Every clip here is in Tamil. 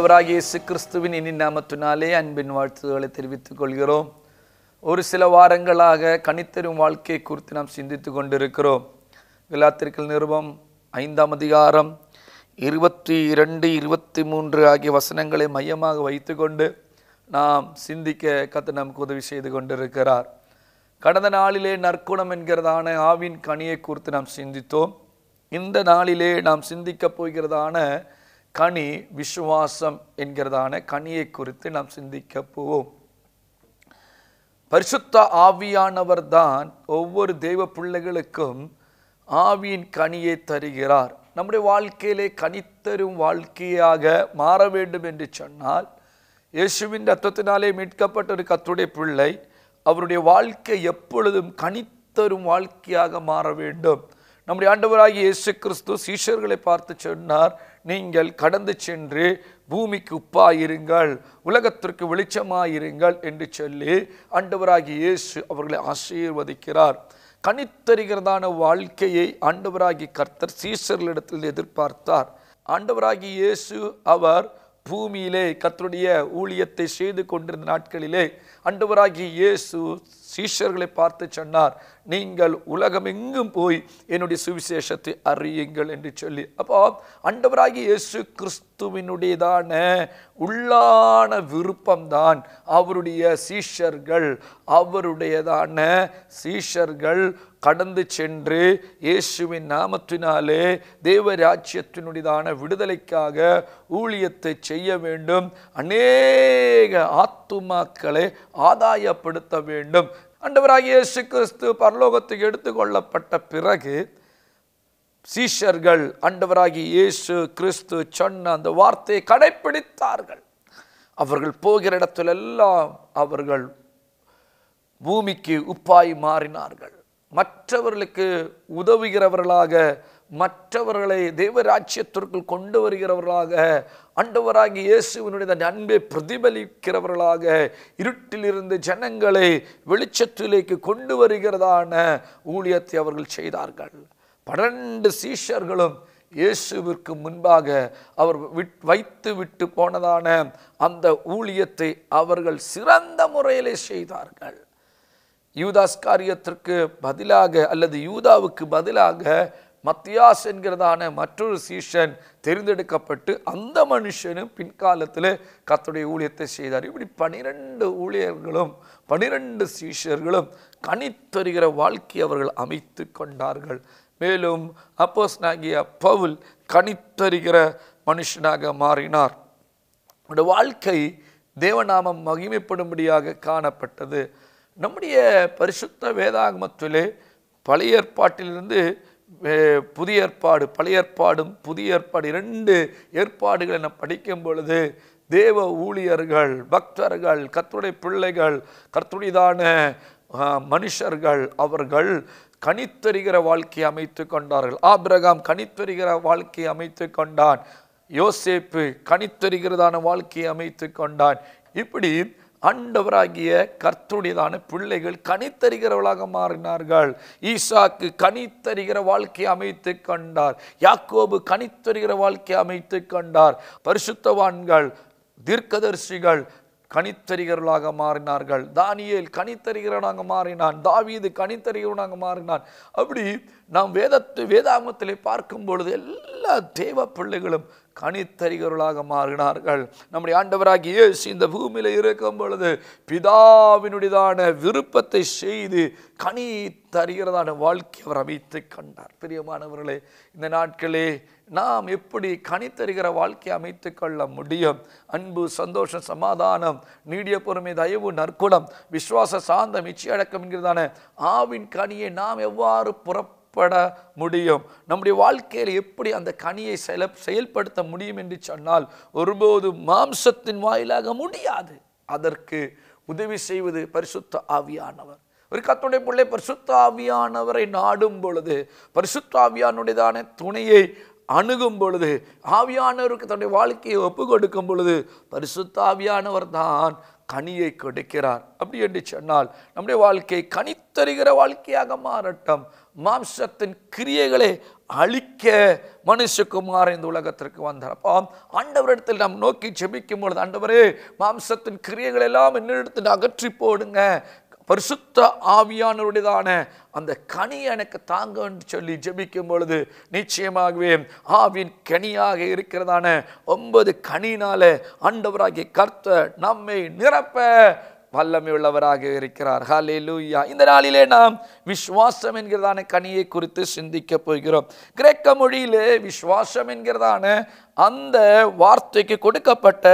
ஆண்டவராகிய இயேசு கிறிஸ்துவின் இனி நாமத்தினாலே அன்பின் வாழ்த்துக்களை தெரிவித்துக் கொள்கிறோம் ஒரு சில வாரங்களாக கனித்தரும் வாழ்க்கையை குறித்து நாம் சிந்தித்துக் கொண்டிருக்கிறோம் விழாத்திற்கல் நிருபம் ஐந்தாம் அதிகாரம் இருபத்தி இரண்டு இருபத்தி மூன்று ஆகிய வசனங்களை மையமாக வைத்துக்கொண்டு நாம் சிந்திக்க கத்து நமக்கு உதவி செய்து கொண்டிருக்கிறார் கடந்த நாளிலே நற்குணம் என்கிறதான ஆவின் கனியை குறித்து நாம் சிந்தித்தோம் இந்த நாளிலே நாம் சிந்திக்கப் போகிறதான கனி விசுவாசம் என்கிறதான கனியை குறித்து நாம் சிந்திக்க போவோம் பரிசுத்த ஆவியானவர் தான் ஒவ்வொரு தெய்வ பிள்ளைகளுக்கும் ஆவியின் கனியை தருகிறார் நம்முடைய வாழ்க்கையிலே கனித்தரும் வாழ்க்கையாக மாற வேண்டும் என்று சொன்னால் இயேசுவின் ரத்தத்தினாலே மீட்கப்பட்ட ஒரு கத்துடைய பிள்ளை அவருடைய வாழ்க்கை எப்பொழுதும் கனித்தரும் வாழ்க்கையாக மாற வேண்டும் நம்முடைய ஆண்டவராகிய இயேசு கிறிஸ்து சீஷர்களை பார்த்து சொன்னார் நீங்கள் கடந்து சென்று பூமிக்கு உப்பாயிருங்கள் உலகத்திற்கு வெளிச்சமாயிருங்கள் என்று சொல்லி ஆண்டவராகிய இயேசு அவர்களை ஆசீர்வதிக்கிறார் கனித்தருகிறதான வாழ்க்கையை ஆண்டவராகிய கர்த்தர் சீஷர்களிடத்தில் எதிர்பார்த்தார் ஆண்டவராகிய இயேசு அவர் பூமியிலே கர்த்தருடைய ஊழியத்தை செய்து கொண்டிருந்த நாட்களிலே ஆண்டவராகிய இயேசு சீஷர்களை பார்த்து சொன்னார் நீங்கள் உலகமெங்கும் போய் என்னுடைய சுவிசேஷத்தை அறியுங்கள் என்று சொல்லி அப்போ ஆண்டவராகிய இயேசு கிறிஸ்துவினுடையதான உள்ளான விருப்பம்தான் அவருடைய சீஷர்கள் அவருடையதான சீஷர்கள் கடந்து சென்று இயேசுவின் நாமத்தினாலே தேவராஜ்யத்தினுடையதான விடுதலைக்காக ஊழியத்தை செய்ய வேண்டும் அநேக ஆத்துமாக்களை ஆதாயப்படுத்த வேண்டும் ஆண்டவராகிய இயேசு கிறிஸ்து பரலோகத்துக்கு எடுத்துக்கொள்ளப்பட்ட பிறகு சீஷர்கள் ஆண்டவராகிய இயேசு கிறிஸ்து சொன்ன அந்த வார்த்தையை கடைப்பிடித்தார்கள் அவர்கள் போகிற இடத்திலெல்லாம் அவர்கள் பூமிக்கு உப்பாய் மாறினார்கள் மற்றவர்களுக்கு உதவுகிறவர்களாக மற்றவர்களை தேவராட்சியத்திற்குள் கொண்டு வருகிறவர்களாக அண்டவராகி இயேசுவனுடைய அன்பை பிரதிபலிக்கிறவர்களாக இருட்டிலிருந்து ஜனங்களை வெளிச்சத்திலேக்கு கொண்டு வருகிறதான ஊழியத்தை அவர்கள் செய்தார்கள் பன்னெண்டு சீஷர்களும் இயேசுவிற்கு முன்பாக அவர் விட் வைத்து விட்டு போனதான அந்த ஊழியத்தை அவர்கள் சிறந்த முறையிலே செய்தார்கள் யூதாஸ் காரியத்திற்கு பதிலாக அல்லது யூதாவுக்கு பதிலாக மத்தியாஸ் என்கிறதான மற்றொரு சீஷன் தெரிந்தெடுக்கப்பட்டு அந்த மனுஷனும் பின்காலத்தில் கத்துடைய ஊழியத்தை செய்தார் இப்படி பனிரெண்டு ஊழியர்களும் பனிரெண்டு சீஷர்களும் கனித்தருகிற வாழ்க்கை அவர்கள் அமைத்து கொண்டார்கள் மேலும் அப்போஸ் நாகிய பவுல் கனித்தருகிற மனுஷனாக மாறினார் அவருடைய வாழ்க்கை தேவநாமம் மகிமைப்படும்படியாக காணப்பட்டது நம்முடைய பரிசுத்த வேதாகமத்திலே பழைய ஏற்பாட்டிலிருந்து புதிய ஏற்பாடு பழைய ஏற்பாடும் புதிய ஏற்பாடு இரண்டு ஏற்பாடுகளை நாம் படிக்கும் பொழுது தேவ ஊழியர்கள் பக்தர்கள் கத்துடைய பிள்ளைகள் கத்துடையதான மனுஷர்கள் அவர்கள் கனித்தருகிற வாழ்க்கையை அமைத்து கொண்டார்கள் ஆபிரகாம் கனித்தருகிற வாழ்க்கையை அமைத்து கொண்டான் யோசேப்பு கனித்தருகிறதான வாழ்க்கையை அமைத்து கொண்டான் இப்படி ஆண்டவராகிய கர்த்துடையதான பிள்ளைகள் கனித்தருகிறவர்களாக மாறினார்கள் ஈசாக்கு கனித்தருகிற வாழ்க்கையை அமைத்து கொண்டார் யாக்கோபு கனித்தருகிற வாழ்க்கையை அமைத்து கொண்டார் பரிசுத்தவான்கள் தீர்க்கதர்சிகள் கனித்தறிகிறவர்களாக மாறினார்கள் தானியேல் கனித்தறிகிறவனாக மாறினான் தாவீது கனித்தறிகிறவனாக மாறினான் அப்படி நாம் வேதத்து வேதாமத்திலே பார்க்கும் பொழுது எல்லா தேவ பிள்ளைகளும் கனித்தறிகிறவர்களாக மாறினார்கள் நம்முடைய ஆண்டவராகி இயேசு இந்த பூமியில் இருக்கும் பொழுது பிதாவினுடையதான விருப்பத்தை செய்து கனி தருகிறதான வாழ்க்கை அவர் அமைத்து கண்டார் பிரியமானவர்களே இந்த நாட்களே நாம் எப்படி கனித்தருகிற வாழ்க்கை அமைத்து கொள்ள முடியும் அன்பு சந்தோஷம் சமாதானம் நீடிய பொறுமை தயவு நற்குணம் விசுவாச சாந்தம் இச்சையடக்கம் என்கிறதான ஆவின் கனியை நாம் எவ்வாறு புறப்பட முடியும் நம்முடைய வாழ்க்கையில் எப்படி அந்த கனியை செயல செயல்படுத்த முடியும் என்று சொன்னால் ஒருபோது மாம்சத்தின் வாயிலாக முடியாது அதற்கு உதவி செய்வது பரிசுத்த ஆவியானவர் ஒரு கத்துடைய பிள்ளை பரிசுத்த ஆவியானவரை நாடும் பொழுது பரிசுத்த ஆவியானுடையதான துணையை அணுகும் பொழுது ஆவியானவருக்கு தன்னுடைய வாழ்க்கையை ஒப்பு கொடுக்கும் பொழுது பரிசுத்த ஆவியானவர் தான் கனியை கொடுக்கிறார் அப்படி என்று சொன்னால் நம்முடைய வாழ்க்கை கனித்தருகிற வாழ்க்கையாக மாறட்டும் மாம்சத்தின் கிரியைகளை அழிக்க மனுஷகுமார் இந்த உலகத்திற்கு வந்தார் அப்போ ஆண்டவரிடத்தில் நாம் நோக்கி ஜெபிக்கும் பொழுது ஆண்டவரே மாம்சத்தின் கிரியைகள் எல்லாம் என்னிடத்தில் அகற்றி போடுங்க பரிசுத்த ஆவியானவருடையதான அந்த கனி எனக்கு தாங்க என்று சொல்லி ஜெபிக்கும் பொழுது நிச்சயமாகவே ஆவின் கனியாக இருக்கிறதான ஒன்பது கனினால ஆண்டவராகிய கர்த்தர் நம்மை நிரப்ப வல்லமை உள்ளவராக இருக்கிறார் ஹalleluya இந்த நாளிலே நாம் விசுவாசம் என்கிறதான கனியை குறித்து சிந்திக்க போகிறோம் கிரேக்க மொழியிலே விசுவாசம் என்கிறதான அந்த வார்த்தைக்கு கொடுக்கப்பட்ட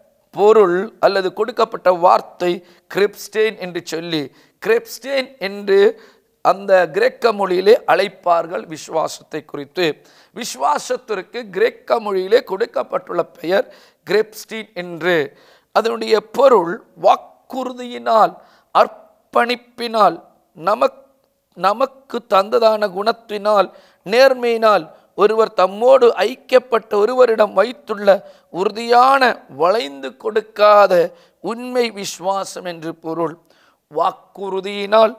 பொருள் அல்லது கொடுக்கப்பட்ட வார்த்தை கிரிப்ஸ்டேன் என்று சொல்லி கிரிப்ஸ்டேன் என்று அந்த கிரேக்க மொழியிலே அழைப்பார்கள் விசுவாசத்தை குறித்து விசுவாசத்திற்கு கிரேக்க மொழியிலே கொடுக்கப்பட்டுள்ள பெயர் கிரெப்ஸ்டீன் என்று அதனுடைய பொருள் வாக்குறுதியினால் அர்ப்பணிப்பினால் நமக் நமக்கு தந்ததான குணத்தினால் நேர்மையினால் ஒருவர் தம்மோடு ஐக்கியப்பட்ட ஒருவரிடம் வைத்துள்ள உறுதியான வளைந்து கொடுக்காத உண்மை விசுவாசம் என்று பொருள் வாக்குறுதியினால்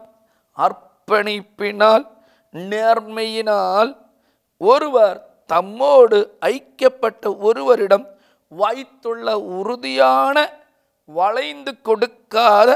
அர்ப்பணிப்பினால் நேர்மையினால் ஒருவர் தம்மோடு ஐக்கியப்பட்ட ஒருவரிடம் வைத்துள்ள உறுதியான வளைந்து கொடுக்காத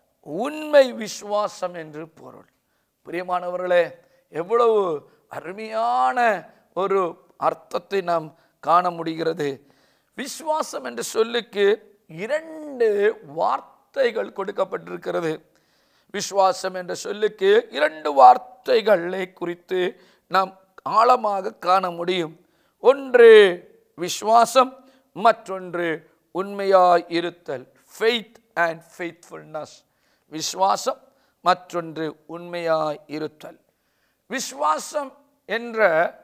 உண்மை விசுவாசம் என்று பொருள் பிரியமானவர்களே எவ்வளவு அருமையான ஒரு அர்த்தத்தை நாம் காண முடிகிறது விசுவாசம் என்ற சொல்லுக்கு இரண்டு வார்த்தைகள் கொடுக்கப்பட்டிருக்கிறது விசுவாசம் என்ற சொல்லுக்கு இரண்டு வார்த்தைகளை குறித்து நாம் ஆழமாக காண முடியும் ஒன்று விசுவாசம் மற்றொன்று உண்மையாய் இருத்தல் ஃபெய்த் அண்ட் ஃபெய்த்ஃபுல்னஸ் விசுவாசம் மற்றொன்று உண்மையாய் இருத்தல் விசுவாசம் என்ற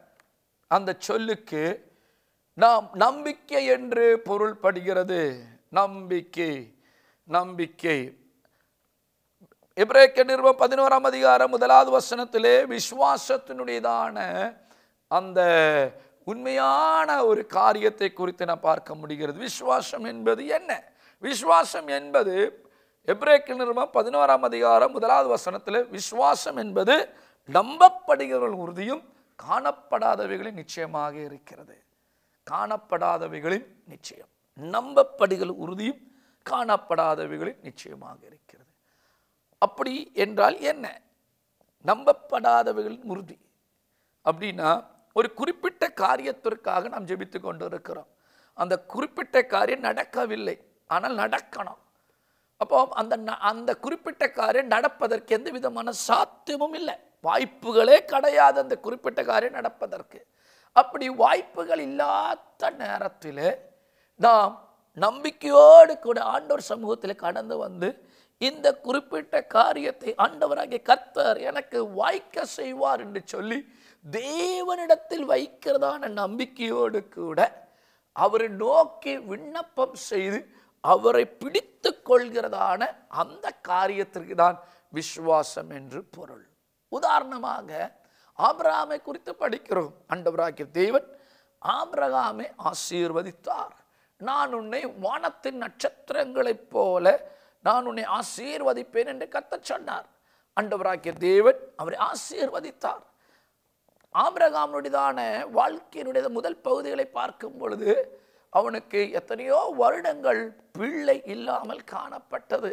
அந்த சொல்லுக்கு நாம் நம்பிக்கை என்று பொருள்படுகிறது நம்பிக்கை நம்பிக்கை எபிரேக்க நிறுவம் பதினோராம் அதிகாரம் முதலாவது வசனத்திலே விசுவாசத்தினுடையதான அந்த உண்மையான ஒரு காரியத்தை குறித்து நான் பார்க்க முடிகிறது விசுவாசம் என்பது என்ன விசுவாசம் என்பது எப்ரேக்க நிறுவம் பதினோராம் அதிகாரம் முதலாவது வசனத்தில் விசுவாசம் என்பது நம்பப்படுகிறவர்கள் உறுதியும் காணப்படாதவைகளின் நிச்சயமாக இருக்கிறது காணப்படாதவைகளின் நிச்சயம் நம்பப்படுகிற உறுதியும் காணப்படாதவைகளின் நிச்சயமாக இருக்கிறது அப்படி என்றால் என்ன நம்பப்படாதவைகளின் உறுதி அப்படின்னா ஒரு குறிப்பிட்ட காரியத்திற்காக நாம் ஜெபித்து கொண்டு இருக்கிறோம் அந்த குறிப்பிட்ட காரியம் நடக்கவில்லை ஆனால் நடக்கணும் அப்போ அந்த ந- அந்த குறிப்பிட்ட காரியம் நடப்பதற்கு எந்த விதமான சாத்தியமும் இல்லை வாய்ப்புகளே கிடையாது அந்த குறிப்பிட்ட காரியம் நடப்பதற்கு அப்படி வாய்ப்புகள் இல்லாத நேரத்தில் நாம் நம்பிக்கையோடு கூட ஆண்டவர் சமூகத்தில் கடந்து வந்து இந்த குறிப்பிட்ட காரியத்தை ஆண்டவராகிய கர்த்தர் எனக்கு வாய்க்க செய்வார் என்று சொல்லி தேவனிடத்தில் வைக்கிறதான நம்பிக்கையோடு கூட அவரை நோக்கி விண்ணப்பம் செய்து அவரை பிடித்து கொள்கிறதான அந்த காரியத்திற்கு தான் விசுவாசம் என்று பொருள் உதாரணமாக ஆபிரகாமை குறித்து படிக்கிறோம் ஆண்டவராகிய தேவன் ஆபிரகாமை ஆசீர்வதித்தார் நான் உன்னை வானத்தின் நட்சத்திரங்களைப் போல நான் உன்னை ஆசீர்வதிப்பேன் என்று கத்தச் சொன்னார் ஆண்டவராகிய தேவன் அவரை ஆசீர்வதித்தார் ஆபிரகாமுடையதான வாழ்க்கையினுடைய முதல் பகுதிகளை பார்க்கும் பொழுது அவனுக்கு எத்தனையோ வருடங்கள் பிள்ளை இல்லாமல் காணப்பட்டது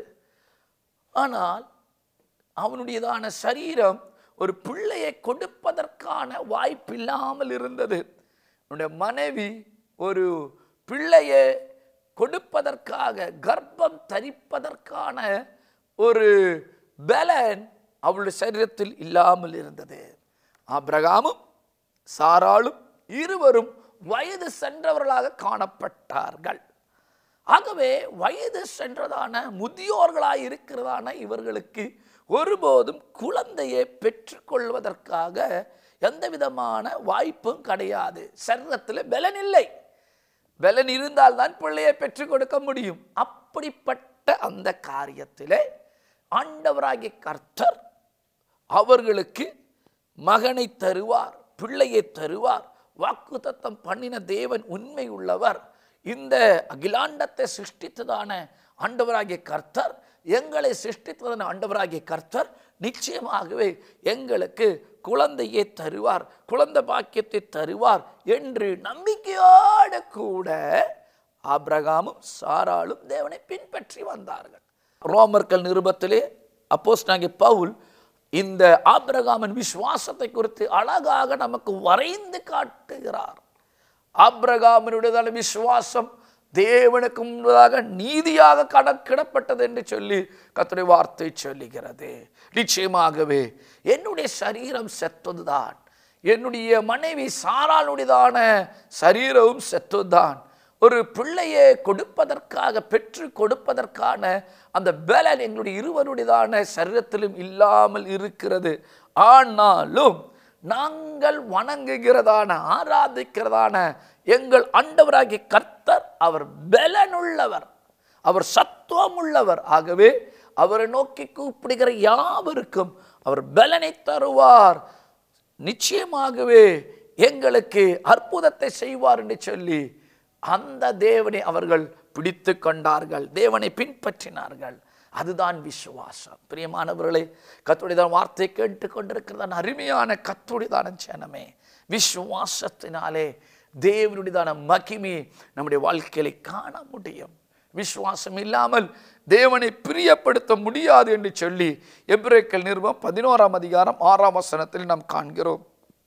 ஆனால் அவனுடையதான சரீரம் ஒரு பிள்ளையை கொடுப்பதற்கான வாய்ப்பில்லாமல் இருந்தது அவனுடைய மனைவி ஒரு பிள்ளையை கொடுப்பதற்காக கர்ப்பம் தரிப்பதற்கான ஒரு பலன் அவளுடைய சரீரத்தில் இல்லாமல் இருந்தது ஆபிரகாமும் சாராளும் இருவரும் வயது சென்றவர்களாக காணப்பட்டார்கள் ஆகவே வயது சென்றதான முதியோர்களாய் இருக்கிறதான இவர்களுக்கு ஒருபோதும் குழந்தையை பெற்றுக்கொள்வதற்காக எந்த விதமான வாய்ப்பும் கிடையாது சரீரத்தில் பலன் இல்லை பலன் இருந்தால்தான் பிள்ளையை பெற்றுக் கொடுக்க முடியும் அப்படிப்பட்ட அந்த காரியத்திலே ஆண்டவராகிய கர்த்தர் அவர்களுக்கு மகனை தருவார் பிள்ளையை தருவார் வாக்குத்தத்தம் பண்ணின தேவன் உண்மை உள்ளவர் இந்த அகிலாண்டத்தை சிருஷ்டித்ததான ஆண்டவராகிய கர்த்தர் எங்களை சிருஷ்டித்ததன் ஆண்டவராகிய கர்த்தர் நிச்சயமாகவே எங்களுக்கு குழந்தையை தருவார் குழந்தை பாக்கியத்தை தருவார் என்று நம்பிக்கையோடு கூட ஆபிரகாமும் சாராளும் தேவனை பின்பற்றி வந்தார்கள் ரோமர்கள் நிருபத்திலே அப்போஸ்தலனாகிய பவுல் இந்த ஆபிரகாமின் விசுவாசத்தை குறித்து அழகாக நமக்கு வரைந்து காட்டுகிறார் ஆபிரகாமினுடையதான விசுவாசம் தேவனுக்கு முன்பதாக நீதியாக கணக்கிடப்பட்டது என்று சொல்லி கர்த்தருடைய வார்த்தை சொல்லுகிறது நிச்சயமாகவே என்னுடைய சரீரம் செத்ததுதான் என்னுடைய மனைவி சாராளுடையதான சரீரமும் செத்ததுதான் ஒரு பிள்ளையை கொடுப்பதற்காக பெற்று கொடுப்பதற்கான அந்த பலன் எங்களுடைய இருவருடையதான சரீரத்திலும் இல்லாமல் இருக்கிறது ஆனாலும் நாங்கள் வணங்குகிறதான ஆராதிக்கிறதான எங்கள் ஆண்டவராகிய கர்த்தர் அவர் பலனுள்ளவர் அவர் சத்துவம் உள்ளவர் ஆகவே அவரை நோக்கி கூப்பிடுகிற யாவருக்கும் அவர் பலனை தருவார் நிச்சயமாகவே எங்களுக்கு அற்புதத்தை செய்வார் என்று சொல்லி அந்த தேவனை அவர்கள் பிடித்து கொண்டார்கள் தேவனை பின்பற்றினார்கள் அதுதான் விசுவாசம் பிரியமானவர்களே கத்துடையதான் வார்த்தை கேட்டு கொண்டிருக்கிறதான அருமையான கத்துடையதான ஜனமே விசுவாசத்தினாலே தேவனுடையதான மகிமை நம்முடைய வாழ்க்கையில காண முடியும் விசுவாசம் இல்லாமல் தேவனை பிரியப்படுத்த முடியாது என்று சொல்லி எப்ரேக்கல் நிறுவம் பதினோராம் அதிகாரம் ஆறாம் வசனத்தில் நாம் காண்கிறோம்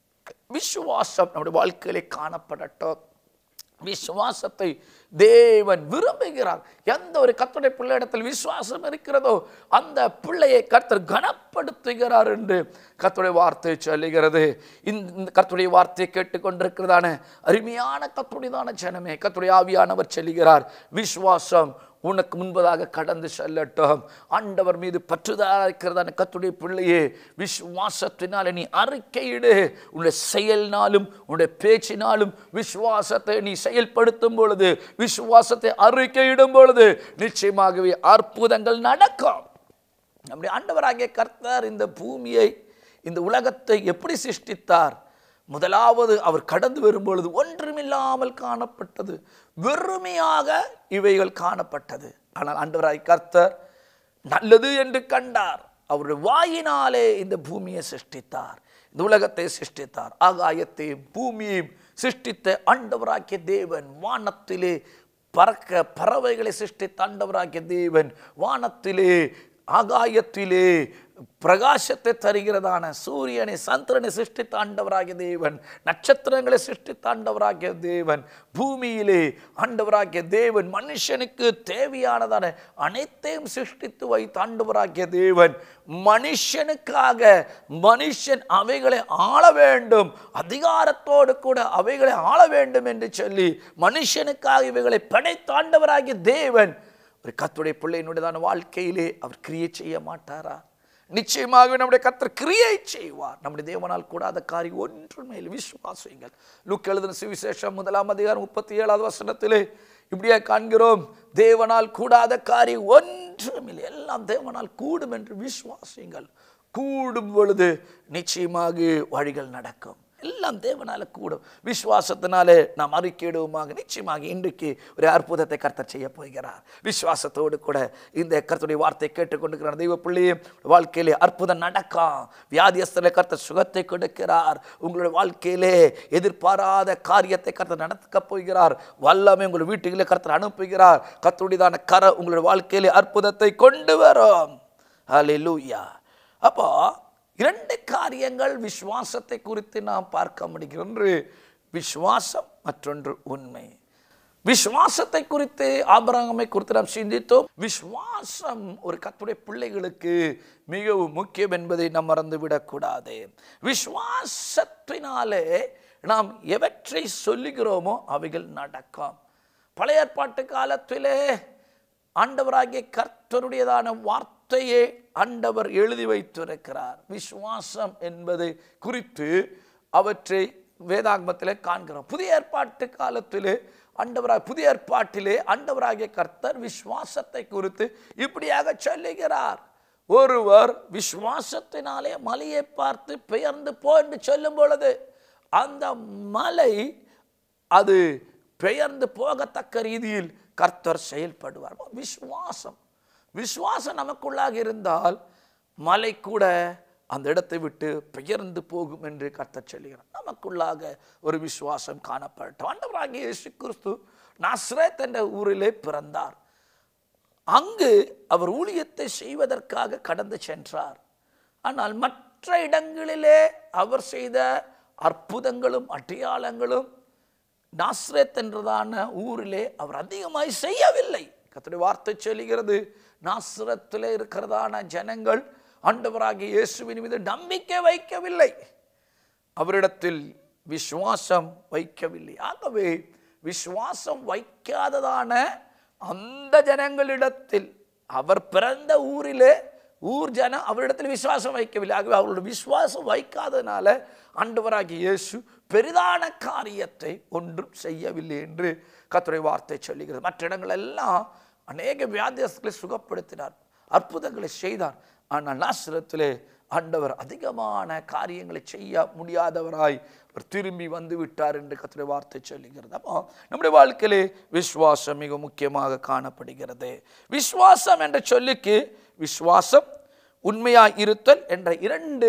விசுவாசம் நம்முடைய வாழ்க்கையிலே காணப்படட்டும் விசுவாசத்தை தேவன் விரும்புகிறார் எந்த ஒரு கத்துடைய பிள்ளையிடத்தில் விசுவாசம் இருக்கிறதோ அந்த பிள்ளையை கர்த்தர் கனப்படுத்துகிறார் என்று கத்துடைய வார்த்தை சொல்லுகிறது இந்த கத்துடைய வார்த்தையை கேட்டுக்கொண்டிருக்கிறதான அருமையான கத்துடையதான ஜனமே கத்துடைய ஆவியானவர் சொல்லுகிறார் விசுவாசம் உனக்கு முன்பதாக கடந்து செல்லட்டும் ஆண்டவர் மீது பற்றுதலாக இருக்கிறதான கத்துடைய பிள்ளையே விசுவாசத்தினால நீ அறிக்கையிடு உன்னுடைய செயல்னாலும் உன்னுடைய பேச்சினாலும் விசுவாசத்தை நீ செயல்படுத்தும் பொழுது விசுவாசத்தை அறிக்கையிடும் பொழுது நிச்சயமாகவே அற்புதங்கள் நடக்கும் நம்முடைய ஆண்டவராகிய கர்த்தர் இந்த பூமியை இந்த உலகத்தை எப்படி சிருஷ்டித்தார் முதலாவது அவர் கடந்து வரும்பொழுது ஒன்றுமில்லாமல் காணப்பட்டது வெறுமையாக இவைகள் காணப்பட்டது ஆனால் ஆண்டவராய் கர்த்தர் நல்லது என்று கண்டார் அவருடைய வாயினாலே இந்த பூமியை சிருஷ்டித்தார் இந்த உலகத்தை சிருஷ்டித்தார் ஆகாயத்தையும் பூமியையும் சிருஷ்டித்த ஆண்டவராகிய தேவன் வானத்திலே பறக்க பறவைகளை சிருஷ்டித்த ஆண்டவராகிய தேவன் வானத்திலே ஆகாயத்திலே பிரகாசத்தை தருகிறதான சூரியனை சந்திரனை சிருஷ்டித்த ஆண்டவராகிய தேவன் நட்சத்திரங்களை சிருஷ்டித்த ஆண்டவராகிய தேவன் பூமியிலே ஆண்டவராகிய தேவன் மனுஷனுக்கு தேவையானதான அனைத்தையும் சிருஷ்டித்து வைத்த ஆண்டவராகிய தேவன் மனுஷனுக்காக மனுஷன் அவைகளை ஆள வேண்டும் அதிகாரத்தோடு கூட அவைகளை ஆள வேண்டும் என்று சொல்லி மனுஷனுக்காக இவைகளை படைத்த ஆண்டவராகிய தேவன் ஒரு கத்துடைய பிள்ளையினுடையதான வாழ்க்கையிலே அவர் கிரியை செய்ய மாட்டாரா நிச்சயமாக நம்முடைய கத்தர் கிரியை செய்வார் நம்முடைய தேவனால் கூடாத காரியம் ஒன்று மேல் விசுவாசியுங்கள் லுக் எழுதின சுவிசேஷம் முதலாம் அதிகாரம் முப்பத்தி ஏழாவது வசனத்திலே இப்படியே காண்கிறோம் தேவனால் கூடாத காரியம் ஒன்றுமில்லை எல்லாம் தேவனால் கூடும் என்று விசுவாசியுங்கள் கூடும் பொழுது நிச்சயமாக வழிகள் நடக்கும் எல்லாம் தேவனால கூடும் விசுவாசத்தினாலே நாம் அறிக்கையிடுவோமாக நிச்சயமாக இன்றைக்கு ஒரு அற்புதத்தை கர்த்தர் செய்ய போகிறார் விசுவாசத்தோடு கூட இந்த கர்த்தருடைய வார்த்தை கேட்டுக்கொண்டிருக்கிற தெய்வ பிள்ளையும் வாழ்க்கையிலே அற்புதம் நடக்கும் வியாதியஸ்தல கர்த்தர் சுகத்தை கொடுக்கிறார் உங்களுடைய வாழ்க்கையிலே எதிர்பாராத காரியத்தை கர்த்தர் நடக்க போகிறார் வல்லமை உங்கள் வீட்டுகளே கர்த்தர் அனுப்புகிறார் கர்த்தருடையதான கர உங்களுடைய வாழ்க்கையிலே அற்புதத்தை கொண்டு வரும் ஹalleluya அப்போ இரண்டு காரியங்கள் விசுவாசத்தை குறித்து நாம் பார்க்க முடிகிறது ஒன்று விசுவாசம் மற்றொன்று உண்மை விசுவாசத்தை குறித்து ஆபரகமை குறித்து நாம் சிந்தித்தோம் விசுவாசம் ஒரு கத்துடைய பிள்ளைகளுக்கு மிகவும் முக்கியம் என்பதை நாம் மறந்துவிடக்கூடாது விசுவாசத்தினாலே நாம் எவற்றை சொல்லுகிறோமோ அவைகள் நடக்கும் பழைய ஏற்பாட்டு காலத்திலே ஆண்டவராகிய கர்த்தருடையதான வார்த்தையை ஆண்டவர் எழுதி வைத்திருக்கிறார் விசுவாசம் என்பதை குறித்து அவற்றை வேதாகமத்திலே காண்கிறோம் புதிய ஏற்பாட்டு காலத்திலே ஆண்டவராக புதிய ஏற்பாட்டிலே ஆண்டவராகிய கர்த்தர் விசுவாசத்தை குறித்து இப்படியாக சொல்லுகிறார் ஒருவர் விசுவாசத்தினாலே மலையை பார்த்து பெயர்ந்து போ என்று சொல்லும் பொழுது அந்த மலை அது பெயர்ந்து போகத்தக்க ரீதியில் கர்த்தர் செயல்படுவார் விசுவாசம் விசுவாசம் நமக்குள்ளாக இருந்தால் மலை கூட அந்த இடத்தை விட்டு பெயர்ந்து போகும் என்று கர்த்தர் சொல்லுகிறார் நமக்குள்ளாக ஒரு விசுவாசம் காணப்படட்டும் ஆண்டவராகிய இயேசு கிறிஸ்து நாஸ்ரேத் என்ற ஊரிலே பிறந்தார் அங்கு அவர் ஊழியத்தை செய்வதற்காக கடந்து சென்றார் ஆனால் மற்ற இடங்களிலே அவர் செய்த அற்புதங்களும் அடையாளங்களும் நாஸ்ரேத் என்றதான ஊரிலே அவர் அதிகமாய் செய்யவில்லை கர்த்தருடைய வார்த்தை சொல்லுகிறது நாஸ்ரத்தில் இருக்கிறதான ஜனங்கள் ஆண்டவராகிய இயேசுவின் மீது நம்பிக்கை வைக்கவில்லை அவரிடத்தில் விசுவாசம் வைக்கவில்லை ஆகவே விசுவாசம் வைக்காததான அந்த ஜனங்களிடத்தில் அவர் பிறந்த ஊரிலே ஊர் ஜனம் அவரிடத்தில் விசுவாசம் வைக்கவில்லை ஆகவே அவர்களோட விசுவாசம் வைக்காதனால ஆண்டவராகிய இயேசு பெரிதான காரியத்தை ஒன்றும் செய்யவில்லை என்று கர்த்தருடைய வார்த்தை சொல்லுகிறது மற்ற இடங்கள் எல்லாம் அநேக வியாதியஸ்களை சுகப்படுத்தினார் அற்புதங்களை செய்தார் ஆனால் நாசிரத்திலே ஆண்டவர் அதிகமான காரியங்களை செய்ய முடியாதவராய் அவர் திரும்பி வந்து விட்டார் என்று கத்துடைய வார்த்தை சொல்லுகிறது அப்போ நம்முடைய வாழ்க்கையிலே விசுவாசம் மிக முக்கியமாக காணப்படுகிறது விசுவாசம் என்ற சொல்லுக்கு விசுவாசம் உண்மையாய் இருத்தல் என்ற இரண்டு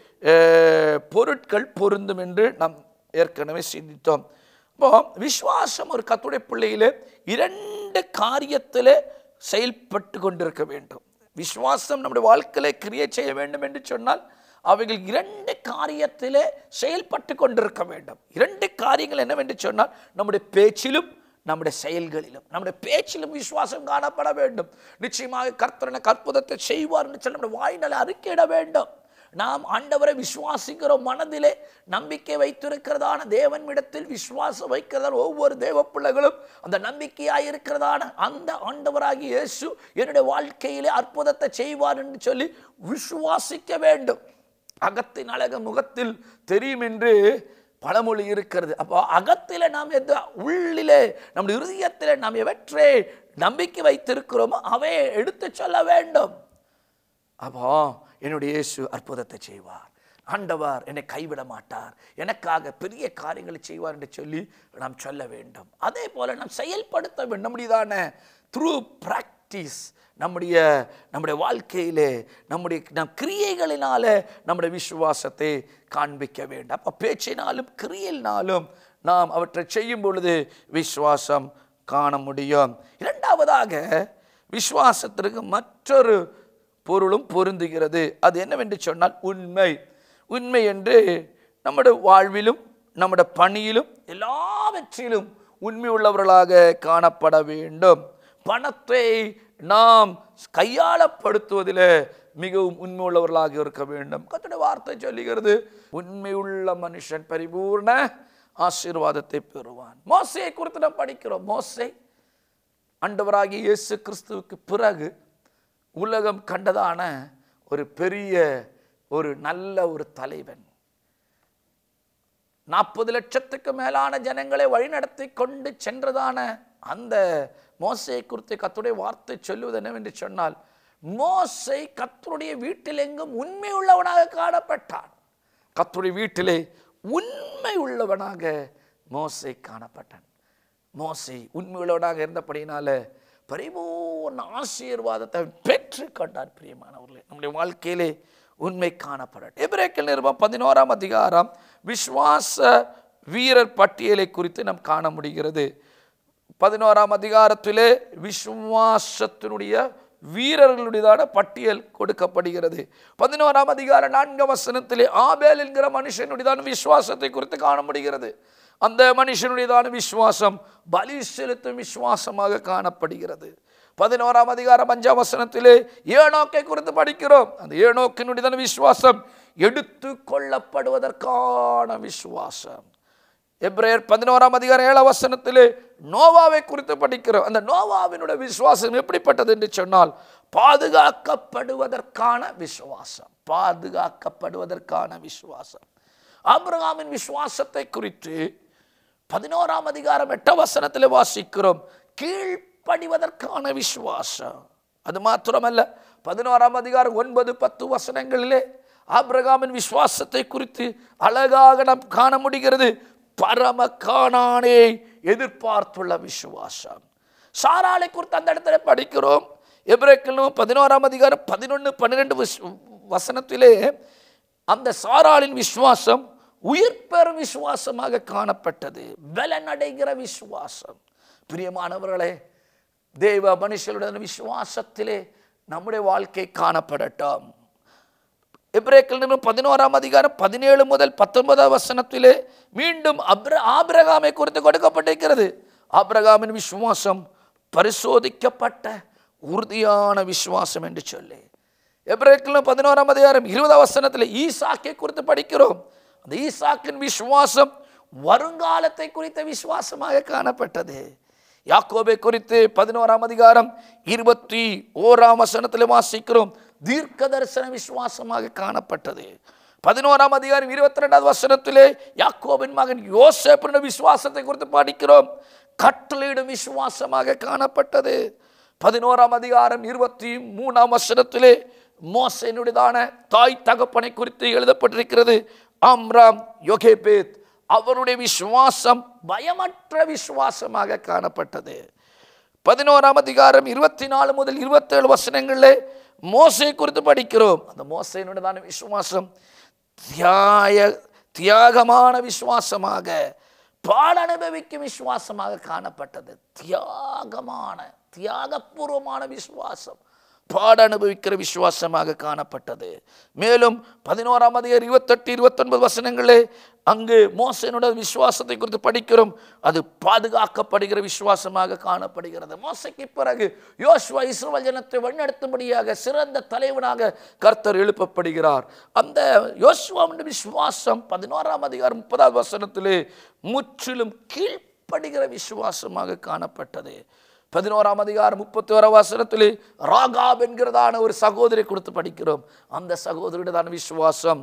அஹ், பொருட்கள் பொருந்தும் என்று நாம் ஏற்கனவே சிந்தித்தோம் இப்போ விசுவாசம் ஒரு கத்துடைய பிள்ளையிலே இரண்டு காரியத்திலே செயல்பட்டு கொண்டிருக்க வேண்டும் விசுவாசம் நம்முடைய வாழ்க்கையிலே கிரியை செய்ய வேண்டும் என்று சொன்னால் அவைகள் இரண்டு காரியத்திலே செயல்பட்டு கொண்டிருக்க வேண்டும் இரண்டு காரியங்கள் என்னவென்று சொன்னால் நம்முடைய பேச்சிலும் நம்முடைய செயல்களிலும் நம்முடைய பேச்சிலும் விசுவாசம் காணப்பட வேண்டும் நிச்சயமாக கர்த்தரன கற்புதத்தை செய்வார் என்று சொல்லி நம்முடைய வாயினால அறிக்கையிட வேண்டும் நாம் ஆண்டவரை விசுவாசிக்கிறோம் மனதிலே நம்பிக்கை வைத்திருக்கிறதான தேவனிடத்தில் விசுவாசம் வைக்கிறதான ஒவ்வொரு தேவ பிள்ளைகளும் அந்த நம்பிக்கையாய் இருக்கிறதான அந்த ஆண்டவராகிய இயேசு என்னுடைய வாழ்க்கையிலே அற்புதத்தை செய்வார் என்று சொல்லி விசுவாசிக்க வேண்டும் அகத்தின் அழக முகத்தில் தெரியும் என்று பழமொழி இருக்கிறது அப்போ அகத்திலே நாம் எது உள்ளிலே நம்முடைய இருதயத்திலே நாம் எவற்றை நம்பிக்கை வைத்திருக்கிறோமோ அவையை எடுத்து சொல்ல வேண்டும் அப்போ என்னுடைய இயேசு அற்புதத்தை செய்வார் ஆண்டவர் என்னை கைவிட மாட்டார் எனக்காக பெரிய காரியங்களை செய்வார் என்று சொல்லி நாம் சொல்ல வேண்டும் அதே போல நாம் செயல்படுத்த வேண்டும் நம்முடையதான த்ரூ பிராக்டிஸ் நம்முடைய நம்முடைய வாழ்க்கையிலே நம்முடைய நம் கிரியைகளினால நம்முடைய விசுவாசத்தை காண்பிக்க வேண்டும் அப்போ பேச்சினாலும் கிரியையினாலும் நாம் அவற்றை செய்யும் பொழுது விசுவாசம் காண முடியும் இரண்டாவதாக விசுவாசத்திற்கு மற்றொரு பொருளும் பொருந்துகிறது அது என்னவென்று சொன்னால் உண்மை உண்மை என்று நம்முடைய வாழ்விலும் நம்முடைய பணியிலும் எல்லாவற்றிலும் உண்மை உள்ளவர்களாக காணப்பட வேண்டும் பணத்தை நாம் கையாளப்படுத்துவதில் மிகவும் உண்மை உள்ளவர்களாக இருக்க வேண்டும் கத்துடைய வார்த்தை சொல்லுகிறது உண்மையுள்ள மனுஷன் பரிபூர்ண ஆசீர்வாதத்தை பெறுவான் மோசையை குறித்து நாம் படிக்கிறோம் மோசை ஆண்டவராகிய இயேசு கிறிஸ்துவுக்கு பிறகு உலகம் கண்டதான ஒரு பெரிய ஒரு நல்ல ஒரு தலைவன் நாற்பது லட்சத்துக்கு மேலான ஜனங்களை வழிநடத்தி கொண்டு சென்றதான அந்த மோசையை குறித்து கத்துடைய வார்த்தை சொல்லுவது என்னவென்று சொன்னால் மோசை கத்தருடைய வீட்டில் எங்கும் உண்மை உள்ளவனாக காணப்பட்டான் கத்தருடைய வீட்டிலே உண்மை உள்ளவனாக மோசை காணப்பட்டான் மோசை உண்மை உள்ளவனாக இருந்தபடியினால பரிபூர்ண ஆசீர்வாதத்தை பெற்று கொண்டார் பிரியமானவர்களே நம்முடைய வாழ்க்கையிலே உண்மை காணப்படட்டும் எபிரேக்கல் நிருபம் பதினோராம் அதிகாரம் விஸ்வாச வீரர் பட்டியலை குறித்து நாம் காண முடிகிறது பதினோராம் அதிகாரத்திலே விசுவாசத்தினுடைய வீரர்களுடையதான பட்டியல் கொடுக்கப்படுகிறது பதினோராம் அதிகார நான்காம் வசனத்திலே ஆபேல் என்கிற மனுஷனுடையதான விசுவாசத்தை குறித்து காண முடிகிறது அந்த மனுஷனுடையதான விசுவாசம் பலி செலுத்தும் விசுவாசமாக காணப்படுகிறது பதினோராம் அதிகாரம் அஞ்சாம் வசனத்திலே ஏனோக்கை குறித்து படிக்கிறோம் அந்த ஏனோக்கினுடையதான விசுவாசம் எடுத்து கொள்ளப்படுவதற்கான விசுவாசம் எப்ரேயர் பதினோராம் அதிகாரம் ஏழாம் வசனத்திலே நோவாவை குறித்து படிக்கிறோம் அந்த நோவாவினுடைய விசுவாசம் எப்படிப்பட்டது என்று சொன்னால் பாதுகாக்கப்படுவதற்கான விசுவாசம் பாதுகாக்கப்படுவதற்கான விசுவாசம் ஆபிரகாமின் விசுவாசத்தை குறித்து பதினோராம் அதிகாரம் எட்டாம் வசனத்திலே வாசிக்கிறோம் கீழ்ப்படிவதற்கான விசுவாசம் அது மாத்திரமல்ல பதினோராம் அதிகாரம் ஒன்பது பத்து வசனங்களிலே ஆபிரகாமின் விசுவாசத்தை குறித்து அழகாக நாம் காண முடிகிறது பரம காணானே எதிர்பார்த்துள்ள விசுவாசம் சாராளை குறித்து அந்த இடத்துல படிக்கிறோம் எப்ரேக்கலும் பதினோராம் அதிகாரம் பதினொன்று பன்னிரெண்டு வசனத்திலே அந்த சாராளின் விசுவாசம் உயிர் பெறும் விசுவாசமாக காணப்பட்டது பலனடைகிற விசுவாசம் பிரியமானவர்களே தேவ மனுஷருடன் விசுவாசத்திலே நம்முடைய வாழ்க்கை காணப்படட்டும் எப்ரேக்கல் நிறுவனம் பதினோராம் அதிகாரம் பதினேழு முதல் பத்தொன்பதாம் வசனத்திலே மீண்டும் அப்ர ஆபிரகாமை குறித்து கொடுக்கப்பட்டிருக்கிறது ஆபிரகாமின் விசுவாசம் பரிசோதிக்கப்பட்ட உறுதியான விசுவாசம் என்று சொல்லி எப்ரேக்கல் பதினோராம் அதிகாரம் இருபதாம் வசனத்தில் ஈசாக்கை குறித்து படிக்கிறோம் அந்த ஈசாக்கின் விசுவாசம் வருங்காலத்தை குறித்த விசுவாசமாக காணப்பட்டது யாக்கோபை குறித்து பதினோராம் அதிகாரம் இருபத்தி ஓராம் வசனத்தில் வாசிக்கிறோம் தீர்க்க தரிசன விசுவாசமாக காணப்பட்டது பதினோராம் அதிகாரம் இருபத்தி ரெண்டாவது வசனத்திலே யாக்கோபின் மகன் யோசேப்பின் விசுவாசத்தை குறித்து படிக்கிறோம் கட்டளையிடும் விசுவாசமாக காணப்பட்டது பதினோராம் அதிகாரம் இருபத்தி மூணாம் வசனத்திலே மோசனுடையதான தாய் தகப்பனை குறித்து எழுதப்பட்டிருக்கிறது ஆம்ராம் யோகேபேத் அவருடைய விசுவாசம் பயமற்ற விசுவாசமாக காணப்பட்டது பதினோராம் அதிகாரம் இருபத்தி நாலு முதல் இருபத்தேழு வசனங்களிலே மோசை குறித்து படிக்கிறோம் அந்த மோசையினுடையதான விசுவாசம் தியாய தியாகமான விசுவாசமாக பாட அனுபவிக்கும் விசுவாசமாக காணப்பட்டது தியாகமான தியாகபூர்வமான விசுவாசம் பாட அனுபவிக்கிற விசுவாசமாக காணப்பட்டது மேலும் பதினோராம் அதிகாரம் இருபத்தெட்டு இருபத்தொன்பது வசனங்களே அங்கு மோசனுடைய விசுவாசத்தை குறித்து படிக்கிறோம் அது பாதுகாக்கப்படுகிற விசுவாசமாக காணப்படுகிறது மோசைக்கு பிறகு யோசுவா இஸ்ரவேல் ஜனத்தை வழிநடத்தும்படியாக சிறந்த தலைவனாக கர்த்தர் எழுப்பப்படுகிறார் அந்த யோசுவாவுடைய விசுவாசம் பதினோராம் அதிகாரம் முப்பதாவது வசனத்திலே முற்றிலும் கீழ்ப்படுகிற விசுவாசமாக காணப்பட்டது பதினோராம் அதிகாரம் முப்பத்தி ஓராம் வசனத்திலே ராகாப் என்கிறதான ஒரு சகோதரி கொடுத்து படிக்கிறோம் அந்த சகோதரியுடையதான விசுவாசம்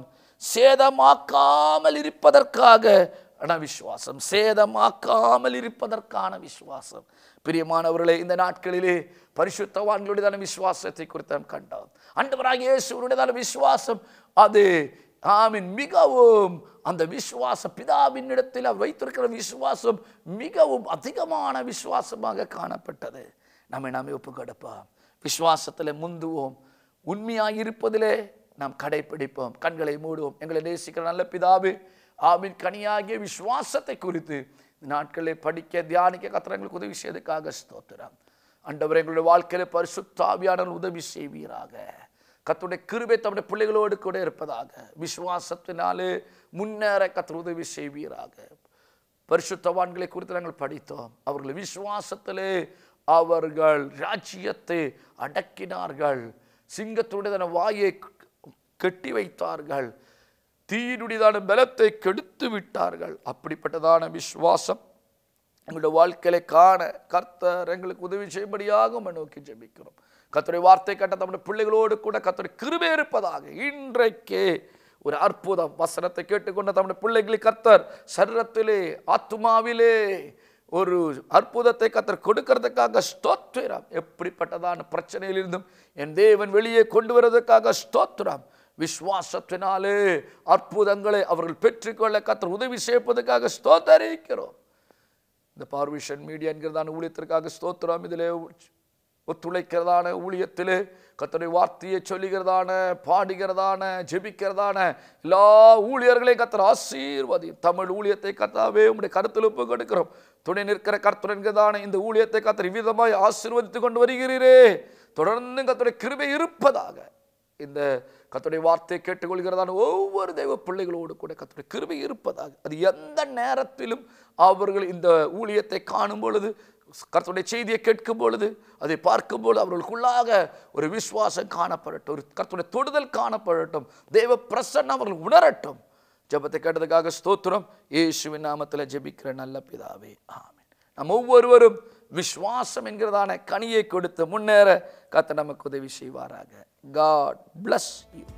சேதமாக்காமல் இருப்பதற்காக ஆன விசுவாசம் சேதமாக்காமல் இருப்பதற்கான விசுவாசம் பிரியமானவர்களே இந்த நாட்களிலே பரிசுத்தவான்களுடையதான விசுவாசத்தை குறித்து நாம் கண்டோம் அண்டவராக இயேசுவனுடையதான விசுவாசம் அது ஆமின் மிகவும் அந்த விசுவாசம் பிதாவின் இடத்தில் அவர் வைத்திருக்கிற விசுவாசம் மிகவும் அதிகமான விசுவாசமாக காணப்பட்டது நம்மை நாமே ஒப்பு கொடுப்போம் விசுவாசத்தில் முந்துவோம் உண்மையாக இருப்பதிலே நாம் கடைப்பிடிப்போம் கண்களை மூடுவோம் எங்களை நேசிக்கிற நல்ல பிதாவே ஆவின் கனியாகிய விசுவாசத்தை குறித்து இந்த நாட்களை படிக்க தியானிக்க கத்திரங்களுக்கு உதவி செய்ததுக்காக ஸ்தோத்திரம் அண்டவர் எங்களுடைய வாழ்க்கையில பரிசுத்தாவியானவர் உதவி செய்வீராக கத்துடைய கிருபை தம்முடைய பிள்ளைகளோடு கூட இருப்பதாக விசுவாசத்தினாலே முன்னேற கத்தர் உதவி செய்வீராக பரிசுத்தவான்களை குறித்து நாங்கள் படித்தோம் அவர்கள் விசுவாசத்திலே அவர்கள் ராஜ்யத்தை அடக்கினார்கள் சிங்கத்துடையதான வாயை கட்டி வைத்தார்கள் தீயினுடையதான பலத்தை கெடுத்து விட்டார்கள் அப்படிப்பட்டதான விசுவாசம் எங்களுடைய வாழ்க்கையில காண கர்த்தர் எங்களுக்கு உதவி செய்யும்படியாக உம்மை நோக்கி ஜெபிக்கிறோம் கர்த்தருடைய வார்த்தை கட்ட நம்முடைய பிள்ளைகளோடு கூட கர்த்தருடைய கிருபை இருப்பதாக இன்றைக்கே ஒரு அற்புதம் வசனத்தை கேட்டுக்கொண்ட நம்முடைய பிள்ளைகளுக்கு கர்த்தர் சரீரத்திலே ஆத்துமாவிலே ஒரு அற்புதத்தை கத்தர் கொடுக்கறதுக்காக ஸ்தோத்திரம் எப்படிப்பட்டதான பிரச்சனையிலிருந்தும் என் தேவன் வெளியே கொண்டு வருவதற்காக ஸ்தோத்திரம் விசுவாசத்தினாலே அற்புதங்களை அவர்கள் பெற்றுக்கொள்ள கத்தர் உதவி செய்வதற்காக ஸ்தோத்தரிக்கிறோம் இந்த பார்விஷன் மீடியா என்கிறதான ஊழியத்திற்காக ஸ்தோத்திரம் இதிலே ஒத்துழைக்கிறதான ஊழியத்திலே கத்தருடைய வார்த்தையை சொல்லுகிறதான பாடுகிறதான ஜெபிக்கிறதான எல்லா ஊழியர்களையும் கத்தர் ஆசீர்வதி தமிழ் ஊழியத்தை கத்தாவே உடைய கருத்தில் ஒப்பு கொடுக்கிறோம் துணை நிற்கிற கர்த்தர் என்கிறதான இந்த ஊழியத்தை கத்தர் விதமாய் ஆசீர்வதித்து கொண்டு வருகிறீரே தொடர்ந்து கத்தருடைய கிருபை இருப்பதாக இந்த கத்துடைய வார்த்தையை கேட்டுக்கொள்கிறதான ஒவ்வொரு தெய்வ பிள்ளைகளோடு கூட கத்துடைய கிருபை இருப்பதாக அது எந்த நேரத்திலும் அவர்கள் இந்த ஊழியத்தை காணும் பொழுது கர்த்தருடைய செய்தியை கேட்கும் பொழுது அதை பார்க்கும் பொழுது அவர்களுக்குள்ளாக ஒரு விசுவாசம் காணப்படட்டும் ஒரு கர்த்தருடைய தொடுதல் காணப்படட்டும் தெய்வ பிரசன்னம் அவர்கள் உணரட்டும் ஜெபத்தை கேட்டதுக்காக ஸ்தோத்திரம் இயேசுவின் நாமத்தில் ஜெபிக்கிற நல்ல பிதாவே ஆமென் நம்ம ஒவ்வொருவரும் விசுவாசம் என்கிறதான கனியை கொடுத்து முன்னேற கத்த நமக்கு உதவி செய்வாராக காட் bless you